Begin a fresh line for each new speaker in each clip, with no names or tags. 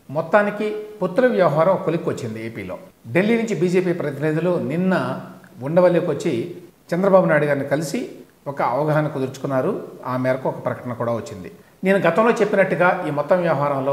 మొత్తానికి పొత్తుల వ్యవహారం కొలిక్కొచ్చింది ఏపీలో ఢిల్లీ నుంచి బీజేపీ ప్రతినిధులు నిన్న ఉండవల్లికి వచ్చి చంద్రబాబు నాయుడు గారిని కలిసి ఒక అవగాహన కుదుర్చుకున్నారు ఆ మేరకు ఒక ప్రకటన కూడా వచ్చింది నేను గతంలో చెప్పినట్టుగా ఈ మొత్తం వ్యవహారంలో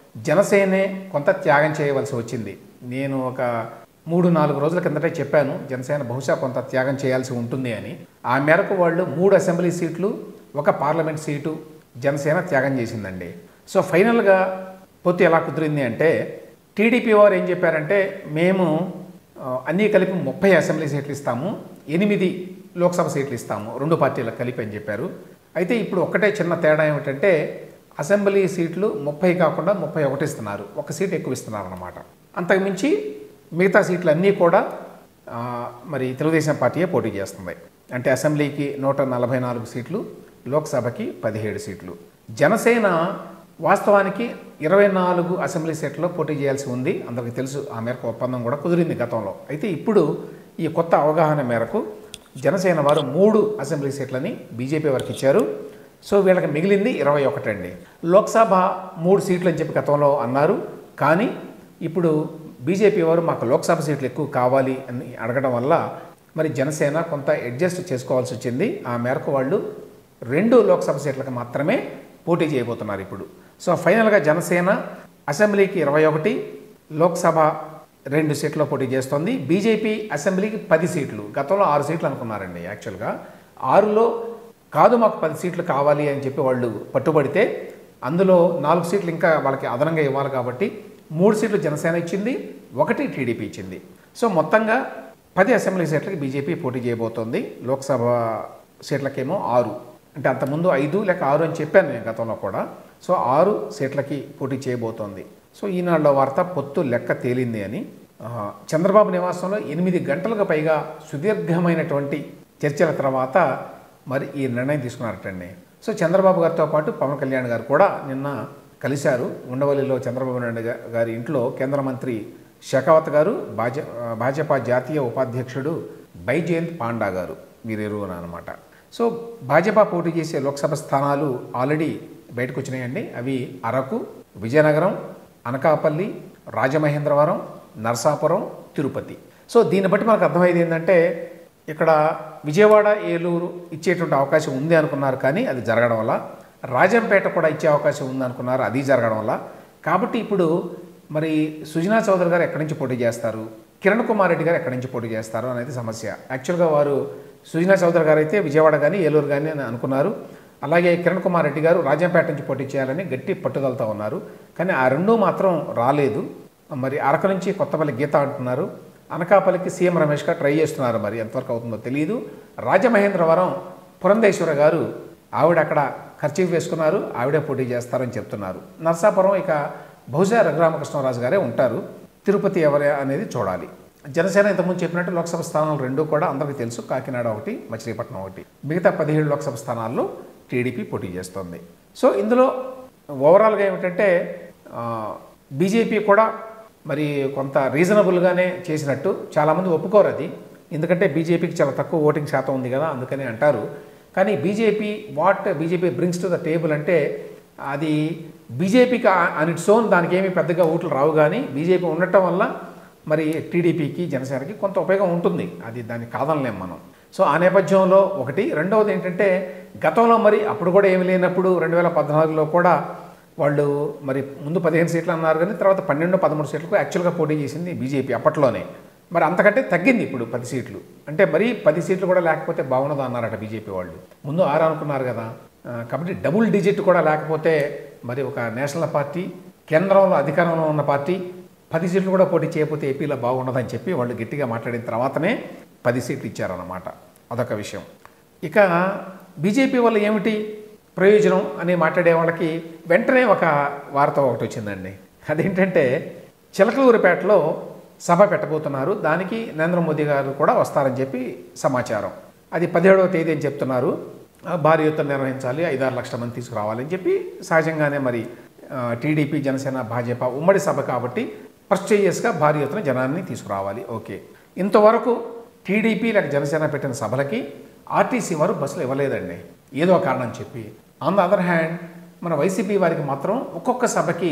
జనసేనే కొంత త్యాగం చేయవలసి వచ్చింది నేను ఒక మూడు నాలుగు రోజుల కిందటే చెప్పాను జనసేన బహుశా కొంత త్యాగం చేయాల్సి ఉంటుంది అని ఆ మేరకు వాళ్ళు మూడు అసెంబ్లీ సీట్లు ఒక పార్లమెంట్ సీటు జనసేన త్యాగం చేసిందండి సో ఫైనల్గా పొత్తు ఎలా కుదిరింది అంటే టీడీపీ వారు ఏం చెప్పారంటే మేము ఆ, అన్నీ కలిపి ముప్పై అసెంబ్లీ సీట్లు ఇస్తాము ఎనిమిది లోక్సభ సీట్లు ఇస్తాము రెండు పార్టీలకు కలిపి అని చెప్పారు అయితే ఇప్పుడు ఒక్కటే చిన్న తేడా ఏమిటంటే అసెంబ్లీ సీట్లు ముప్పై కాకుండా ముప్పై ఒకటి ఇస్తున్నారు ఒక సీట్ ఎక్కువ ఇస్తున్నారు అన్నమాట అంతకుమించి మిగతా సీట్లు అన్నీ కూడా ఆ, మరి తెలుగుదేశం పార్టీయే పోటీ చేస్తుంది అంటే అసెంబ్లీకి నూట నలభై నాలుగు సీట్లు లోక్సభకి పదిహేడు సీట్లు జనసేన వాస్తవానికి ఇరవై నాలుగు అసెంబ్లీ సీట్లలో పోటీ చేయాల్సి ఉంది అందరికీ తెలుసు ఆ మేరకు ఒప్పందం కూడా కుదిరింది గతంలో అయితే ఇప్పుడు ఈ కొత్త అవగాహన మేరకు జనసేన వారు మూడు అసెంబ్లీ సీట్లని బీజేపీ వారికి ఇచ్చారు సో వీళ్ళకి మిగిలింది ఇరవై ఒకటి అండి లోక్సభ మూడు సీట్లు అని చెప్పి గతంలో అన్నారు కానీ ఇప్పుడు బీజేపీ వారు మాకు లోక్సభ సీట్లు ఎక్కువ కావాలి అని అడగడం వల్ల మరి జనసేన కొంత అడ్జస్ట్ చేసుకోవాల్సి వచ్చింది ఆ మేరకు వాళ్ళు రెండు లోక్సభ సీట్లకు మాత్రమే పోటీ చేయబోతున్నారు ఇప్పుడు సో ఫైనల్గా జనసేన అసెంబ్లీకి ఇరవై ఒకటి లోక్సభ రెండు సీట్లో పోటీ చేస్తోంది బీజేపీ అసెంబ్లీకి పది సీట్లు గతంలో ఆరు సీట్లు అనుకున్నారండి యాక్చువల్గా ఆరులో కాదు మాకు పది సీట్లు కావాలి అని చెప్పి వాళ్ళు పట్టుబడితే అందులో నాలుగు సీట్లు ఇంకా వాళ్ళకి అదనంగా ఇవ్వాలి కాబట్టి మూడు సీట్లు జనసేన ఇచ్చింది ఒకటి టీడీపీ ఇచ్చింది సో మొత్తంగా పది అసెంబ్లీ సీట్లకి బీజేపీ పోటీ చేయబోతోంది లోక్సభ సీట్లకేమో ఆరు అంటే అంతకుముందు ఐదు లేక ఆరు అని చెప్పాను నేను గతంలో కూడా సో ఆరు సీట్లకి పోటీ చేయబోతోంది సో ఈనాడులో వార్త పొత్తు లెక్క తేలింది అని ఆ, చంద్రబాబు నివాసంలో ఎనిమిది గంటలకు పైగా సుదీర్ఘమైనటువంటి చర్చల తర్వాత మరి ఈ నిర్ణయం తీసుకున్నారటండి సో చంద్రబాబు గారితో పాటు పవన్ కళ్యాణ్ గారు కూడా నిన్న కలిశారు ఉండవల్లిలో చంద్రబాబు నాయుడు గా- గారి ఇంట్లో కేంద్ర మంత్రి షెకావత్ గారు భాజ భాజపా జాతీయ ఉపాధ్యక్షుడు బైజయంత్ పాండా గారు వీరిరువున అనమాట సో భాజపా పోటీ చేసే లోక్సభ స్థానాలు ఆల్రెడీ బయటకు వచ్చినాయండి అవి అరకు విజయనగరం అనకాపల్లి రాజమహేంద్రవరం నరసాపురం తిరుపతి సో దీన్ని బట్టి మనకు అర్థమయ్యేది ఏంటంటే ఇక్కడ విజయవాడ ఏలూరు ఇచ్చేటువంటి అవకాశం ఉంది అనుకున్నారు కానీ అది జరగడం వల్ల రాజంపేట కూడా ఇచ్చే అవకాశం ఉంది అనుకున్నారు అది జరగడం వల్ల కాబట్టి ఇప్పుడు మరి సుజనా చౌదరి గారు ఎక్కడి నుంచి పోటీ చేస్తారు కిరణ్ కుమార్ రెడ్డి గారు ఎక్కడి నుంచి పోటీ చేస్తారు అనేది సమస్య యాక్చువల్గా వారు సుజనా చౌదరి గారు అయితే విజయవాడ కానీ ఏలూరు కానీ అని అనుకున్నారు అలాగే కిరణ్ కుమార్ రెడ్డి గారు రాజంపేట నుంచి పోటీ చేయాలని గట్టి పట్టుదలతో ఉన్నారు కానీ ఆ రెండూ మాత్రం రాలేదు మరి అరకు నుంచి కొత్తపల్లి గీత అంటున్నారు అనకాపల్లికి సీఎం రమేష్ గారు ట్రై చేస్తున్నారు మరి ఎంతవరకు అవుతుందో తెలియదు రాజమహేంద్రవరం పురంధేశ్వర గారు ఆవిడ అక్కడ ఖర్చు వేసుకున్నారు ఆవిడే పోటీ చేస్తారని చెప్తున్నారు నర్సాపురం ఇక బహుశా రఘురామకృష్ణరాజు గారే ఉంటారు తిరుపతి ఎవరే అనేది చూడాలి జనసేన ఇంతకుముందు చెప్పినట్టు లోక్సభ స్థానాలు రెండు కూడా అందరికీ తెలుసు కాకినాడ ఒకటి మచిలీపట్నం ఒకటి మిగతా పదిహేడు లోక్సభ స్థానాల్లో టీడీపీ పోటీ చేస్తోంది సో ఇందులో ఓవరాల్గా ఏమిటంటే ఆ, బీజేపీ కూడా మరి కొంత రీజనబుల్గానే చేసినట్టు చాలామంది ఒప్పుకోరు అది ఎందుకంటే బీజేపీకి చాలా తక్కువ ఓటింగ్ శాతం ఉంది కదా అందుకని అంటారు కానీ BJP what BJP brings to the table అంటే అది బీజేపీకి అన్ ఇట్స్ ఓన్ దానికి ఏమీ పెద్దగా ఓట్లు రావు కానీ బీజేపీ ఉండటం వల్ల మరి టీడీపీకి జనసేనకి కొంత ఉపయోగం ఉంటుంది అది దాన్ని కాదనలేం మనం సో ఆ నేపథ్యంలో ఒకటి రెండవది ఏంటంటే గతంలో మరి అప్పుడు కూడా ఏమి లేనప్పుడు రెండు వేల పద్నాలుగులో కూడా వాళ్ళు మరి ముందు పదిహేను సీట్లు అన్నారు కానీ తర్వాత పన్నెండు పదమూడు సీట్లకు యాక్చువల్గా పోటీ చేసింది బీజేపీ అప్పట్లోనే మరి అంతకంటే తగ్గింది ఇప్పుడు పది సీట్లు అంటే మరీ పది సీట్లు కూడా లేకపోతే బాగుండదు అన్నారట బీజేపీ వాళ్ళు ముందు ఆరు అనుకున్నారు కదా ఆ, కాబట్టి డబుల్ డిజిట్ కూడా లేకపోతే మరి ఒక నేషనల్ పార్టీ కేంద్రంలో అధికారంలో ఉన్న పార్టీ పది సీట్లు కూడా పోటీ చేయకపోతే ఏపీలో బాగుండదని చెప్పి వాళ్ళు గట్టిగా మాట్లాడిన తర్వాతనే పది సీట్లు ఇచ్చారన్నమాట అదొక విషయం ఇక బీజేపీ వల్ల ఏమిటి ప్రయోజనం అని మాట్లాడే వాళ్ళకి వెంటనే ఒక వార్త ఒకటి వచ్చిందండి అదేంటంటే చిలకలూరిపేటలో సభ పెట్టబోతున్నారు దానికి నరేంద్ర మోదీ గారు కూడా వస్తారని చెప్పి సమాచారం అది పదిహేడవ తేదీ అని చెప్తున్నారు ఆ, భారీ ఎత్తున నిర్వహించాలి ఐదారు లక్షల మంది తీసుకురావాలని చెప్పి సహజంగానే మరి ఆ, టీడీపీ జనసేన భాజపా ఉమ్మడి సభ కాబట్టి ప్రెస్టీజియస్గా భారీ ఎత్తున జనాన్ని తీసుకురావాలి ఓకే ఇంతవరకు టీడీపీ లేక జనసేన పెట్టిన సభలకి ఆర్టీసీ వారు బస్సులు ఇవ్వలేదండి ఏదో కారణం చెప్పి ఆన్ ద అదర్ హ్యాండ్ మన వైసీపీ వారికి మాత్రం ఒక్కొక్క సభకి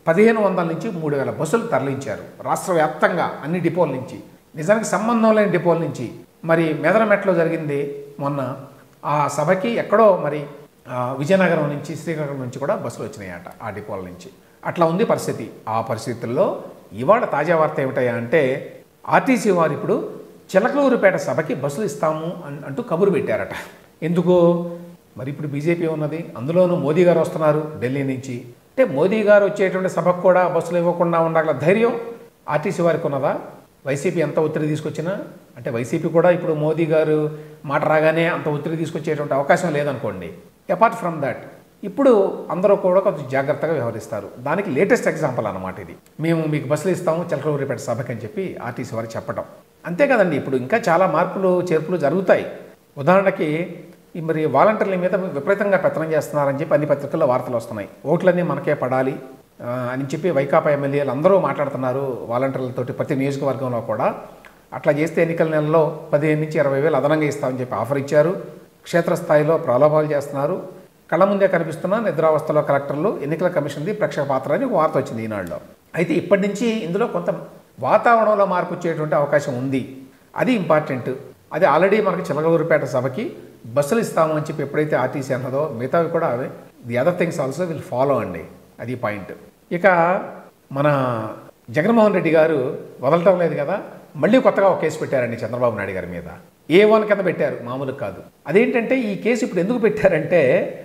పదిహేను వందల నుంచి మూడు వేల బస్సులు తరలించారు రాష్ట్ర వ్యాప్తంగా అన్ని డిపోల నుంచి నిజానికి సంబంధం లేని డిపోల నుంచి మరి మెదనమెట్లో జరిగింది మొన్న ఆ సభకి ఎక్కడో మరి ఆ, విజయనగరం నుంచి శ్రీకాకుళం నుంచి కూడా బస్సులు వచ్చినాయట ఆ డిపోల నుంచి అట్లా ఉంది పరిస్థితి ఆ పరిస్థితుల్లో ఇవాళ తాజా వార్త ఏమిటయ్యా అంటే ఆర్టీసీ వారు ఇప్పుడు చిలకలూరుపేట సభకి బస్సులు ఇస్తాము అన్- అంటూ కబురు పెట్టారట ఎందుకు మరి ఇప్పుడు బీజేపీ ఉన్నది అందులోనూ మోదీ గారు వస్తున్నారు ఢిల్లీ నుంచి అంటే మోదీ గారు వచ్చేటువంటి సభకు కూడా బస్సులు ఇవ్వకుండా ఉండాల ధైర్యం ఆర్టీసీ వారికి ఉన్నదా వైసీపీ ఎంత ఒత్తిడి తీసుకొచ్చినా అంటే వైసీపీ కూడా ఇప్పుడు మోదీ గారు మాట రాగానే అంత ఒత్తిడి తీసుకొచ్చేటువంటి అవకాశం లేదనుకోండి అపార్ట్ ఫ్రమ్ దట్ ఇప్పుడు అందరూ కూడా కొంచెం జాగ్రత్తగా వ్యవహరిస్తారు దానికి లేటెస్ట్ ఎగ్జాంపుల్ అన్నమాట ఇది మేము మీకు బస్సులు ఇస్తాము చిలకలూరిపేట సభకి అని చెప్పి ఆర్టీసీ వారికి చెప్పడం అంతే కదండి ఇప్పుడు ఇంకా చాలా మార్పులు చేర్పులు జరుగుతాయి ఉదాహరణకి ఈ మరి వాలంటీర్ల మీద విపరీతంగా పెత్తనం చేస్తున్నారని చెప్పి అన్ని పత్రికల్లో వార్తలు వస్తున్నాయి ఓట్లన్నీ మనకే పడాలి ఆ, అని చెప్పి వైకాపా ఎమ్మెల్యేలు అందరూ మాట్లాడుతున్నారు వాలంటీర్లతోటి ప్రతి నియోజకవర్గంలో కూడా అట్లా చేస్తే ఎన్నికల నెలలో పదిహేను నుంచి ఇరవై వేలు అదనంగా ఇస్తామని చెప్పి ఆఫర్ ఇచ్చారు క్షేత్రస్థాయిలో ప్రలోభాలు చేస్తున్నారు కళ్ళ ముందే కనిపిస్తున్న నిద్రావస్థలో కలెక్టర్లు ఎన్నికల కమిషన్ది ప్రేక్షక పాత్ర అని ఒక వార్త వచ్చింది ఈనాడులో అయితే ఇప్పటి నుంచి ఇందులో కొంత వాతావరణంలో మార్పు వచ్చేటువంటి అవకాశం ఉంది అది ఇంపార్టెంట్ అది ఆల్రెడీ మనకి చిలకలూరుపేట సభకి బస్సులు ఇస్తాము అని చెప్పి ఎప్పుడైతే ఆర్టీసీ అన్నదో మిగతావి కూడా అవి the other things also will follow అండి అది పాయింట్ ఇక మన జగన్మోహన్ రెడ్డి గారు వదలటం లేదు కదా మళ్ళీ కొత్తగా ఒక కేసు పెట్టారండి చంద్రబాబు నాయుడు గారి మీద ఏ వన్ కింద పెట్టారు మామూలు కాదు అదేంటంటే ఈ కేసు ఇప్పుడు ఎందుకు పెట్టారంటే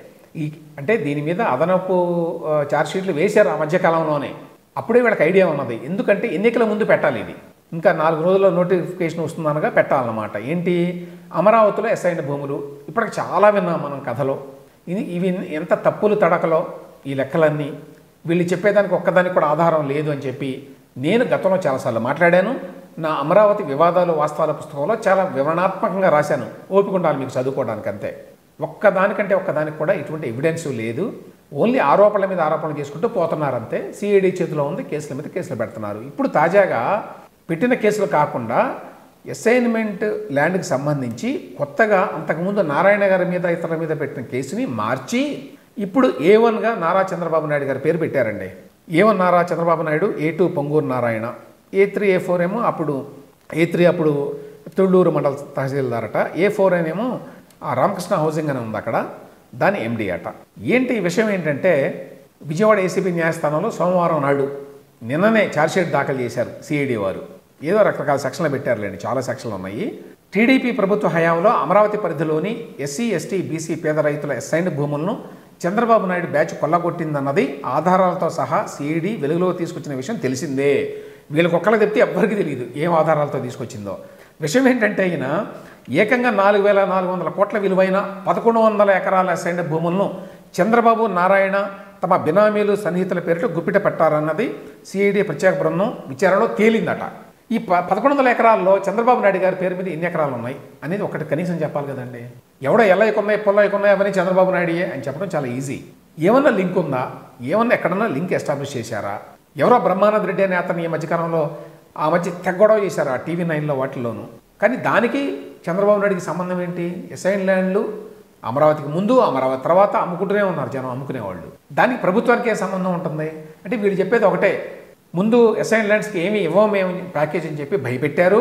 ఈ అంటే దీని మీద అదనపు ఆ, ఛార్జ్షీట్లు వేశారు ఆ మధ్యకాలంలోనే అప్పుడే వీళ్ళకి ఐడియా ఉన్నది ఎందుకంటే ఎన్నికల ముందు పెట్టాలి ఇది ఇంకా నాలుగు రోజుల్లో నోటిఫికేషన్ వస్తుందనగా పెట్టాలన్నమాట ఏంటి అమరావతిలో ఎస్ఐన భూములు ఇప్పటికి చాలా విన్నాం మనం కథలో ఇది ఇవి ఎంత తప్పులు తడకలో ఈ లెక్కలన్నీ వీళ్ళు చెప్పేదానికి ఒక్కదానికి కూడా ఆధారం లేదు అని చెప్పి నేను గతంలో చాలాసార్లు మాట్లాడాను నా అమరావతి వివాదాలు వాస్తవాల పుస్తకంలో చాలా వివరణాత్మకంగా రాశాను ఓపిక ఉండాలి మీకు చదువుకోవడానికి అంతే ఒక్కదానికంటే ఒక్కదానికి కూడా ఎటువంటి ఎవిడెన్స్ లేదు ఓన్లీ ఆరోపణల మీద ఆరోపణలు చేసుకుంటూ పోతున్నారు అంతే సిఐడి చేతిలో ఉంది కేసుల మీద కేసులు పెడుతున్నారు ఇప్పుడు తాజాగా పెట్టిన కేసులు కాకుండా అసైన్మెంట్ ల్యాండ్కి సంబంధించి కొత్తగా అంతకుముందు నారాయణ గారి మీద ఇతరుల మీద పెట్టిన కేసుని మార్చి ఇప్పుడు ఏ వన్గా నారా చంద్రబాబు నాయుడు గారి పేరు పెట్టారండి A one Nara Chandrababu Naidu A two Ponguru Narayana A three A four ఏమో అప్పుడు ఏ త్రీ అప్పుడు తుళ్ళూరు మండల తహసీల్దారట ఏ ఫోర్ ఏమో ఆ రామకృష్ణ హౌసింగ్ అని ఉంది అక్కడ దాని ఎండి అట ఏంటి ఈ విషయం ఏంటంటే విజయవాడ ఏసీబీ న్యాయస్థానంలో సోమవారం నాడు నిన్ననే ఛార్జ్షీట్ దాఖలు చేశారు సిఐడి వారు ఏదో రకరకాల సెక్షన్లు పెట్టారులేండి చాలా సెక్షన్లు ఉన్నాయి టీడీపీ ప్రభుత్వ హయాంలో అమరావతి పరిధిలోని ఎస్సీ ఎస్టీ బీసీ పేద రైతుల ఎస్ఐన్ భూములను చంద్రబాబు నాయుడు బ్యాచ్ కొల్లగొట్టిందన్నది ఆధారాలతో సహా సిఐడి వెలుగులో తీసుకొచ్చిన విషయం తెలిసిందే వీళ్ళకి ఒక్కళ్ళకి చెప్తే ఎవ్వరికీ తెలియదు ఏం ఆధారాలతో తీసుకొచ్చిందో విషయం ఏంటంటే ఈయన ఏకంగా నాలుగు వేల నాలుగు వందల కోట్ల విలువైన పదకొండు వందల ఎకరాల అసైన్ భూములను చంద్రబాబు నారాయణ తమ బినామీలు సన్నిహితుల పేరిట గుప్పిట పెట్టారన్నది సిఐడి ప్రత్యేక బృందం విచారణలో తేలిందట ఈ ప పదకొండు వందల ఎకరాల్లో చంద్రబాబు నాయుడు గారి పేరు మీద ఎన్ని ఎకరాలు ఉన్నాయి అనేది ఒకటి కనీసం చెప్పాలి కదండి ఎవడో ఎల్లయ్యకు ఉన్నాయి పొల్లయ్యకు ఉన్నాయి అవన్నీ చంద్రబాబు నాయుడుయే అని చెప్పడం చాలా ఈజీ ఏమన్నా లింక్ ఉందా ఏమన్నా ఎక్కడన్నా లింక్ ఎస్టాబ్లిష్ చేశారా ఎవరో బ్రహ్మానంద రెడ్డి అనే అతను ఈ మధ్యకాలంలో ఆ మధ్య తెగ్గొడవ చేశారు ఆ టీవీ నైన్లో వాటిల్లోనూ కానీ దానికి చంద్రబాబు నాయుడికి సంబంధం ఏంటి ఎస్ఐన్ ల్యాండ్లు అమరావతికి ముందు అమరావతి తర్వాత అమ్ముకుంటూనే ఉన్నారు జనం అమ్ముకునేవాళ్ళు దానికి ప్రభుత్వానికి ఏ సంబంధం ఉంటుంది అంటే వీళ్ళు చెప్పేది ఒకటే ముందు ఎస్ఐన్ ల్యాండ్స్కి ఏమి ఇవ్వం మేము ప్యాకేజ్ అని చెప్పి భయపెట్టారు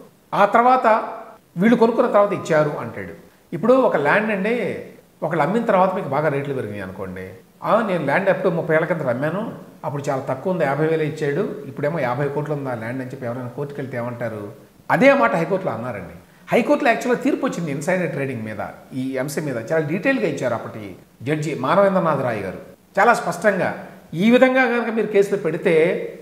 ఆ తర్వాత వీళ్ళు కొనుక్కున్న తర్వాత ఇచ్చారు అంటాడు ఇప్పుడు ఒక ల్యాండ్ అండి ఒకళ్ళు అమ్మిన తర్వాత మీకు బాగా రేట్లు పెరిగినాయి అనుకోండి "ఆ, నేను ల్యాండ్ ఎప్పుడు ముప్పై ఏళ్ళ కింద అమ్మాను అప్పుడు చాలా తక్కువ ఉంది యాభై వేలు ఇచ్చాడు ఇప్పుడేమో యాభై కోట్లు ఉంది ఆ ల్యాండ్ అని చెప్పి ఎవరైనా కోర్టుకు వెళ్తే ఏమంటారు అదే మాట హైకోర్టులో అన్నారండి హైకోర్టులో యాక్చువల్గా తీర్పు వచ్చింది ఇన్సైడర్ ట్రేడింగ్ మీద ఈ అంశం మీద చాలా డీటెయిల్గా ఇచ్చారు అప్పటి జడ్జి మానవేంద్రనాథ్ రాయ్ గారు చాలా స్పష్టంగా ఈ విధంగా కనుక మీరు కేసులు పెడితే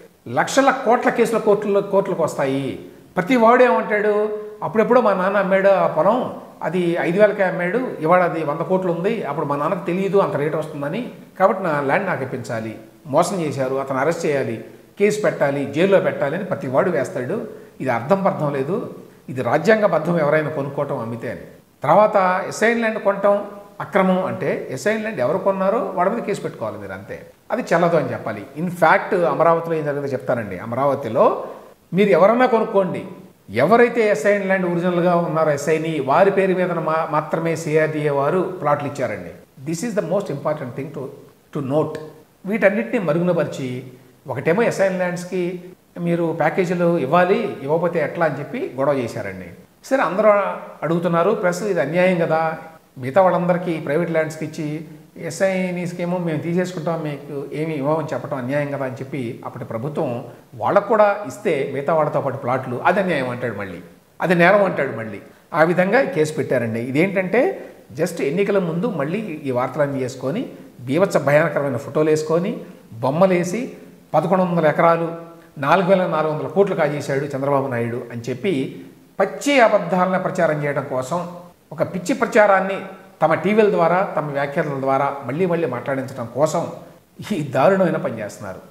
లక్షల కోట్ల కేసుల కోర్టులో కోర్టులకు వస్తాయి ప్రతి వాడు ఏమంటాడు అప్పుడెప్పుడో మా నాన్న అమ్మాడు ఆ పొలం అది ఐదు వేలకే అమ్మాడు ఇవాళ అది వంద కోట్లు ఉంది అప్పుడు మా నాన్నకు తెలియదు అంత రేట్ వస్తుందని కాబట్టి నా ల్యాండ్ నాకు ఇప్పించాలి మోసం చేశారు అతను అరెస్ట్ చేయాలి కేసు పెట్టాలి జైల్లో పెట్టాలి అని ప్రతి వాడు వేస్తాడు ఇది అర్థం పర్థం లేదు ఇది రాజ్యాంగబద్ధం ఎవరైనా కొనుక్కోవటం అమ్మితే అని తర్వాత ఎస్ఐన్ ల్యాండ్ కొనటం అక్రమం అంటే ఎస్ఐన్ ల్యాండ్ ఎవరు కొన్నారో వాడి మీద కేసు పెట్టుకోవాలి మీరు అంతే అది చెల్లదు అని చెప్పాలి ఇన్ఫ్యాక్ట్ అమరావతిలో ఏం జరిగిందో చెప్తానండి అమరావతిలో మీరు ఎవరన్నా కొనుక్కోండి ఎవరైతే ఎస్ఐన్ ల్యాండ్ ఒరిజినల్గా ఉన్నారో ఎస్ఐని వారి పేరు మీద మా- మాత్రమే సిఆర్డిఏ వారు ప్లాట్లు ఇచ్చారండి this is the most important thing to to note వీటన్నిటిని మరుగునపరిచి ఒకటేమో ఎస్ఐన్ ల్యాండ్స్కి మీరు ప్యాకేజీలు ఇవ్వాలి ఇవ్వకపోతే ఎట్లా అని చెప్పి గొడవ చేశారండి సరే అందరూ అడుగుతున్నారు ప్లస్ ఇది అన్యాయం కదా మిగతా వాళ్ళందరికీ ప్రైవేట్ ల్యాండ్స్కి ఇచ్చి ఎస్ఐనీస్కి ఏమో మేము తీసేసుకుంటాం మీకు ఏమి ఇవ్వమని చెప్పడం అన్యాయం కదా అని చెప్పి అప్పటి ప్రభుత్వం వాళ్ళకు కూడా ఇస్తే మిగతా వాళ్ళతో పాటు ప్లాట్లు అది అన్యాయం అంటాడు మళ్ళీ అది నేరం అంటాడు మళ్ళీ ఆ విధంగా ఈ కేసు పెట్టారండి ఇదేంటంటే జస్ట్ ఎన్నికల ముందు మళ్ళీ ఈ వార్తలన్నీ వేసుకొని బీభత్స భయానకరమైన ఫోటోలు వేసుకొని బొమ్మలు వేసి పదకొండు వందల ఎకరాలు నాలుగు వేల నాలుగు వందల కోట్లు కాజేశాడు చంద్రబాబు నాయుడు అని చెప్పి పచ్చి అబద్ధాలను ప్రచారం చేయడం కోసం ఒక పిచ్చి ప్రచారాన్ని తమ టీవీల ద్వారా తమ వ్యాఖ్యల ద్వారా మళ్ళీ మళ్ళీ మాట్లాడించడం కోసం ఈ దారుణమైన పని చేస్తున్నారు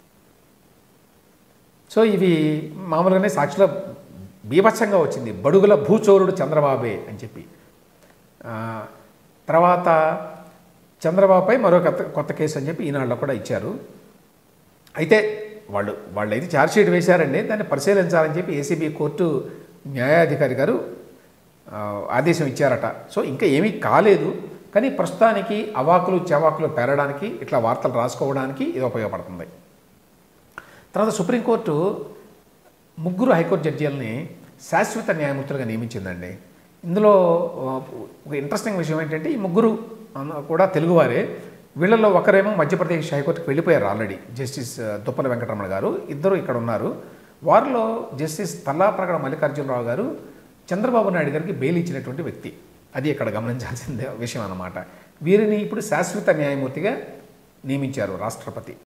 సో ఇవి మామూలుగానే సాక్షిలో బీభత్సంగా వచ్చింది బడుగుల భూచోరుడు చంద్రబాబే అని చెప్పి ఆ, తర్వాత చంద్రబాబుపై మరో కొత్త కొత్త కేసు అని చెప్పి ఈనాడులో కూడా ఇచ్చారు అయితే వాళ్ళు వాళ్ళు అయితే ఛార్జ్షీట్ వేశారండి దాన్ని పరిశీలించాలని చెప్పి ఏసీబీ కోర్టు న్యాయాధికారి గారు ఆ, ఆదేశం ఇచ్చారట సో ఇంకా ఏమీ కాలేదు కానీ ప్రస్తుతానికి అవాకులు చవాకులు పేరడానికి ఇట్లా వార్తలు రాసుకోవడానికి ఇది ఉపయోగపడుతుంది తర్వాత సుప్రీంకోర్టు ముగ్గురు హైకోర్టు జడ్జీలని శాశ్వత న్యాయమూర్తులుగా నియమించిందండి ఇందులో ఆ, ఒక ఇంట్రెస్టింగ్ విషయం ఏంటంటే ఈ ముగ్గురు అన్న- కూడా తెలుగువారే వీళ్ళలో ఒకరేమో మధ్యప్రదేశ్ హైకోర్టుకి వెళ్ళిపోయారు ఆల్రెడీ జస్టిస్ ఆ, దుప్పల వెంకటరమణ గారు ఇద్దరు ఇక్కడ ఉన్నారు వారిలో జస్టిస్ తల్లాప్రగడ మల్లికార్జునరావు గారు చంద్రబాబు నాయుడు గారికి బెయిల్ ఇచ్చినటువంటి వ్యక్తి అది ఇక్కడ గమనించాల్సిన విషయం అన్నమాట వీరిని ఇప్పుడు శాశ్వత న్యాయమూర్తిగా నియమించారు రాష్ట్రపతి